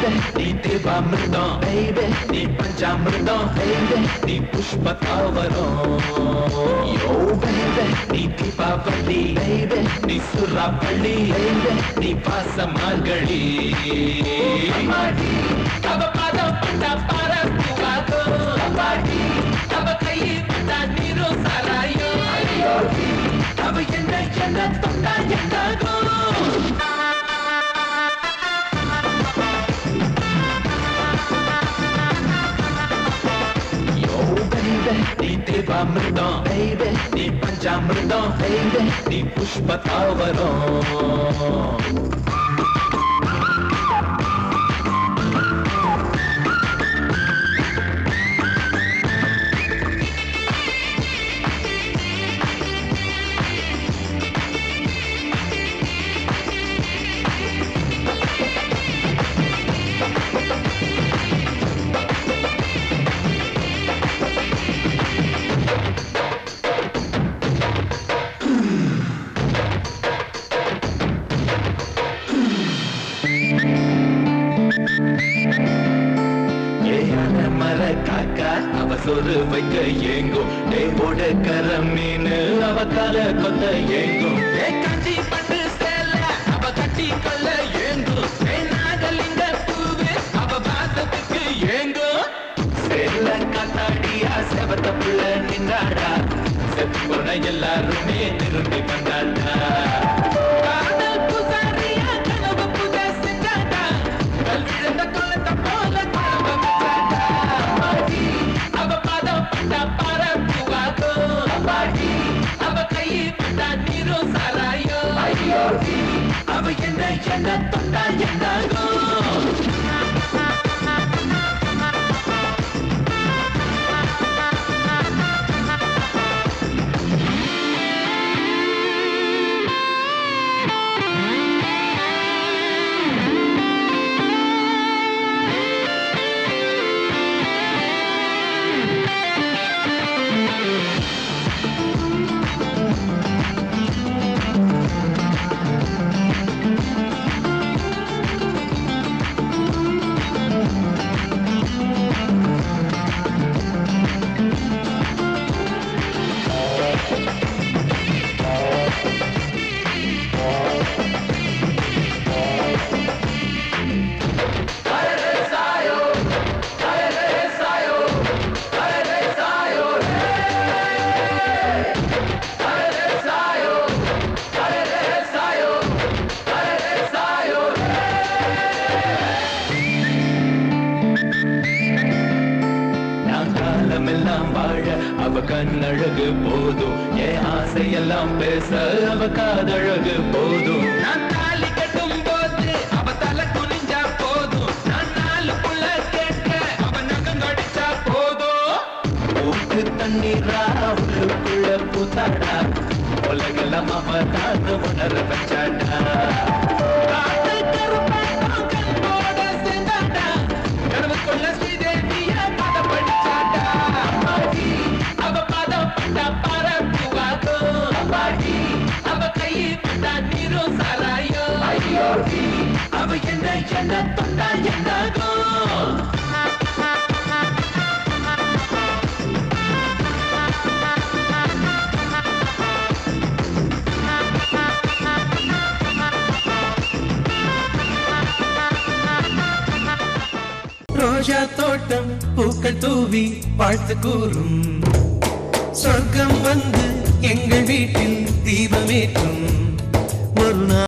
நீ தேவாமிர்தம் baby நீ பஞ்சாமிர்தம் baby நீ புஷ்ப தாவரம் யோ baby நீ தீபாவளி baby நீ சுறாப்பள்ளி baby நீ பாச மார்கழி அம்மாடி அவ பாதம் பட்டா பார பூவாதோ அம்மாடி அவ கையில் பட்டா நீரோ சாராயோ ஐயோ அவ என்ன என்ன தொட்டா என்னாகும் யோ baby நீ தேவாமிர்தம் baby நீ பஞ்சாமிர்தம் baby நீ புஷ்ப தாவரம் ஏயான மர காக்கா அவ சொரு வைக்க ஏங்கும் டே ஓட கர மீன் அவ கால கொத்த ஏங்கும் ஏ காஞ்சி பட்டு சேல அவ கட்டி கொள்ள ஏங்கும் ஏ நாகலிங்க பூவு அவ பாசத்துக்கு ஏங்கும் சேல காத்தாடியா செவத்த புள்ள நின்றாடா செத்து போன எல்லாருமே திரும்பி வந்தாடா காதல் பூசாரியா கனவு பூஜை செஞ்சாடா கல் விழுந்த குளத்தை போல குழம்ப வச்சாடா அம்மாடி அவ பாதம் பட்டா பார பூவாதோ அம்மாடி அவ கையில் பட்டா நீரோ சாராயோ ஐயோ அவ என்ன என்ன தொட்டா என்னாகும் நான் காலமெல்லாம் வாழ அவ கண்ணழகு போதும் என் ஆசையெல்லாம் பேச அவ காதழகு போதும் நான் தாலி கட்டும் போது அவ தலை குனிஞ்சா போதும் நான் நாலு புள்ள கேட்க அவ நகம் கடிச்சா போதும் ஊத்து தண்ணீரா உள்ளுக்குள்ள பூத்தாடா உலகெல்லாம் அவ தான் உணர வச்சாடா காதல் கருப்பாட்டம் கண்போட சேர்ந்தாடா கனவுக்குள்ள ஸ்ரீதேவியா கதை படிச்சாடா அம்மாடி அவ பாதம் பட்டா பார பூவாதோ அம்மாடி அவ கையில் பட்டா நீரோ சாராயோ ஐயோ அவ என்ன என்ன தொட்டா என்னாகும் ரோஜா தோட்டம் பூக்கள் தூவி வாழ்த்து கூறும் சொர்க்கம் வந்து எங்கள் வீட்டில் தீபமேற்றும் ஒரு நாள்